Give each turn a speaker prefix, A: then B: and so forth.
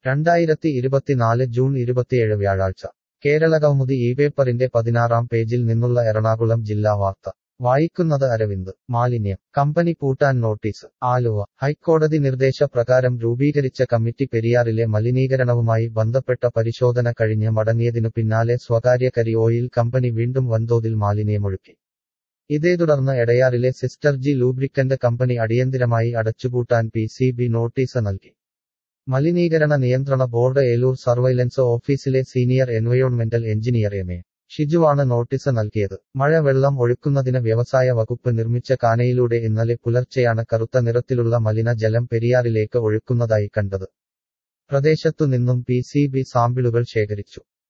A: രണ്ടായിരത്തി ഇരുപത്തിനാല് ജൂൺ ഇരുപത്തിയേഴ് വ്യാഴാഴ്ച കേരളകൗമുദി ഈ പേപ്പറിന്റെ പതിനാറാം പേജിൽ നിന്നുള്ള എറണാകുളം ജില്ലാ വാർത്ത വായിക്കുന്നത് അരവിന്ദ് മാലിന്യം കമ്പനി പൂട്ടാൻ നോട്ടീസ് ആലുവ ഹൈക്കോടതി നിർദ്ദേശപ്രകാരം രൂപീകരിച്ച കമ്മിറ്റി പെരിയാറിലെ മലിനീകരണവുമായി ബന്ധപ്പെട്ട പരിശോധന കഴിഞ്ഞ് മടങ്ങിയതിനു പിന്നാലെ സ്വകാര്യ കരി ഓയിൽ കമ്പനി വീണ്ടും വൻതോതിൽ മാലിന്യമൊഴുക്കി ഇതേ തുടർന്ന് എടയാറിലെ സിസ്റ്റർ ജി ലൂബ്രിക്കന്റ് കമ്പനി അടിയന്തിരമായി അടച്ചുപൂട്ടാൻ പി സി ബി നോട്ടീസ് നൽകി മലിനീകരണ നിയന്ത്രണ ബോർഡ് ഏലൂർ സർവൈലൻസ് ഓഫീസിലെ സീനിയർ എൻവയോൺമെന്റൽ എഞ്ചിനീയർ എം എ ഷിജുവാണ് നോട്ടീസ് നൽകിയത് മഴ വെള്ളം ഒഴുക്കുന്നതിന് വ്യവസായ വകുപ്പ് നിർമ്മിച്ച കാനയിലൂടെ ഇന്നലെ പുലർച്ചെയാണ് കറുത്ത നിറത്തിലുള്ള മലിന ജലം പെരിയാറിലേക്ക് ഒഴുക്കുന്നതായി കണ്ടത് പ്രദേശത്തു നിന്നും പി സി ബി സാമ്പിളുകൾ ശേഖരിച്ചു